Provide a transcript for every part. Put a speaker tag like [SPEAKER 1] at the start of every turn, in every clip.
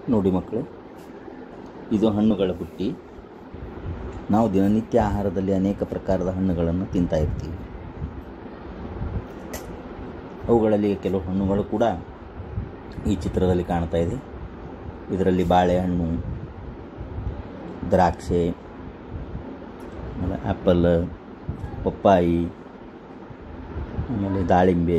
[SPEAKER 1] ನೋಡಿ ಮಕ್ಕಳು ಇದು ಹಣ್ಣುಗಳ ಬುಟ್ಟಿ ನಾವು ದಿನನಿತ್ಯ ಆಹಾರದಲ್ಲಿ ಅನೇಕ ಪ್ರಕಾರದ ಹಣ್ಣುಗಳನ್ನು ತಿಂತಾ ಇರ್ತೀವಿ ಅವುಗಳಲ್ಲಿ ಕೆಲವು ಹಣ್ಣುಗಳು ಕೂಡ ಈ ಚಿತ್ರದಲ್ಲಿ ಕಾಣ್ತಾ ಇದೆ ಇದರಲ್ಲಿ ಬಾಳೆಹಣ್ಣು ದ್ರಾಕ್ಷೆ ಆಮೇಲೆ ಆ್ಯಪಲ್ ಪಪ್ಪಾಯಿ ಆಮೇಲೆ ದಾಳಿಂಬೆ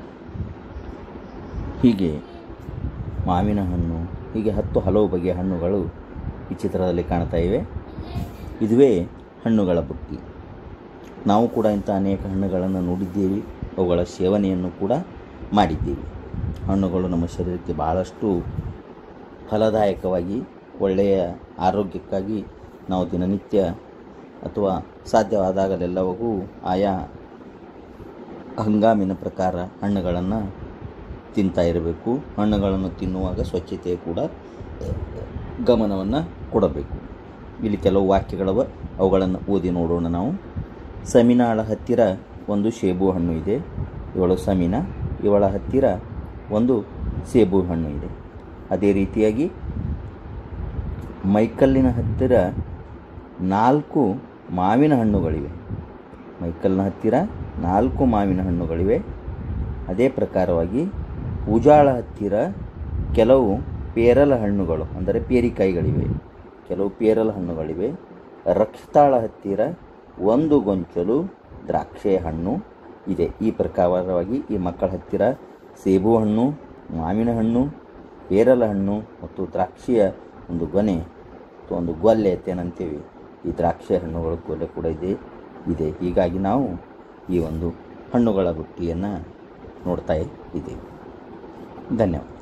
[SPEAKER 1] ಹೀಗೆ ಮಾವಿನ ಹಣ್ಣು ಹೀಗೆ ಹತ್ತು ಹಲವು ಬಗೆಯ ಹಣ್ಣುಗಳು ಈ ಚಿತ್ರದಲ್ಲಿ ಕಾಣ್ತಾ ಇವೆ ಇದುವೇ ಹಣ್ಣುಗಳ ಬುಟ್ಟಿ ನಾವು ಕೂಡ ಇಂಥ ಅನೇಕ ಹಣ್ಣುಗಳನ್ನು ನೋಡಿದ್ದೀವಿ ಅವುಗಳ ಸೇವನೆಯನ್ನು ಕೂಡ ಮಾಡಿದ್ದೀವಿ ಹಣ್ಣುಗಳು ನಮ್ಮ ಶರೀರಕ್ಕೆ ಭಾಳಷ್ಟು ಫಲದಾಯಕವಾಗಿ ಒಳ್ಳೆಯ ಆರೋಗ್ಯಕ್ಕಾಗಿ ನಾವು ದಿನನಿತ್ಯ ಅಥವಾ ಸಾಧ್ಯವಾದಾಗಲೆಲ್ಲವೂ ಆಯಾ ಹಂಗಾಮಿನ ಪ್ರಕಾರ ಹಣ್ಣುಗಳನ್ನು ತಿಂತಾ ಇರಬೇಕು ಹಣ್ಣುಗಳನ್ನು ತಿನ್ನುವಾಗ ಸ್ವಚ್ಛತೆ ಕೂಡ ಗಮನವನ್ನು ಕೊಡಬೇಕು ಇಲ್ಲಿ ಕೆಲವು ವಾಕ್ಯಗಳವ ಅವುಗಳನ್ನು ಓದಿ ನೋಡೋಣ ನಾವು ಸಮಿನಾಳ ಹತ್ತಿರ ಒಂದು ಸೇಬು ಹಣ್ಣು ಇದೆ ಇವಳು ಸಮಿನ ಇವಳ ಹತ್ತಿರ ಒಂದು ಸೇಬು ಹಣ್ಣು ಇದೆ ಅದೇ ರೀತಿಯಾಗಿ ಮೈಕಲ್ಲಿನ ಹತ್ತಿರ ನಾಲ್ಕು ಮಾವಿನ ಹಣ್ಣುಗಳಿವೆ ಮೈಕಲ್ನ ಹತ್ತಿರ ನಾಲ್ಕು ಮಾವಿನ ಹಣ್ಣುಗಳಿವೆ ಅದೇ ಪ್ರಕಾರವಾಗಿ ಉಜಾಳ ಹತ್ತಿರ ಕೆಲವು ಪೇರಲ ಹಣ್ಣುಗಳು ಅಂದರೆ ಪೇರಿಕಾಯಿಗಳಿವೆ ಕೆಲವು ಪೇರಲ ಹಣ್ಣುಗಳಿವೆ ರಕ್ಷಿತಾಳ ಹತ್ತಿರ ಒಂದು ಗೊಂಚಲು ದ್ರಾಕ್ಷೆ ಹಣ್ಣು ಇದೆ ಈ ಪ್ರಕಾರವಾಗಿ ಈ ಮಕ್ಕಳ ಹತ್ತಿರ ಸೇಬು ಹಣ್ಣು ಮಾವಿನ ಹಣ್ಣು ಪೇರಲ ಹಣ್ಣು ಮತ್ತು ದ್ರಾಕ್ಷಿಯ ಒಂದು ಗೊನೆ ಅಥವಾ ಒಂದು ಗೊಲ್ಲೆ ಅಂತೇನಂತೀವಿ ಈ ದ್ರಾಕ್ಷಿ ಹಣ್ಣುಗಳ ಗೊಲೆ ಕೂಡ ಇದೆ ಇದೆ ಹೀಗಾಗಿ ನಾವು ಈ ಒಂದು ಹಣ್ಣುಗಳ ಬುಟ್ಟಿಯನ್ನು ನೋಡ್ತಾ ಇದ್ದೀವಿ ಧನ್ಯವಾದ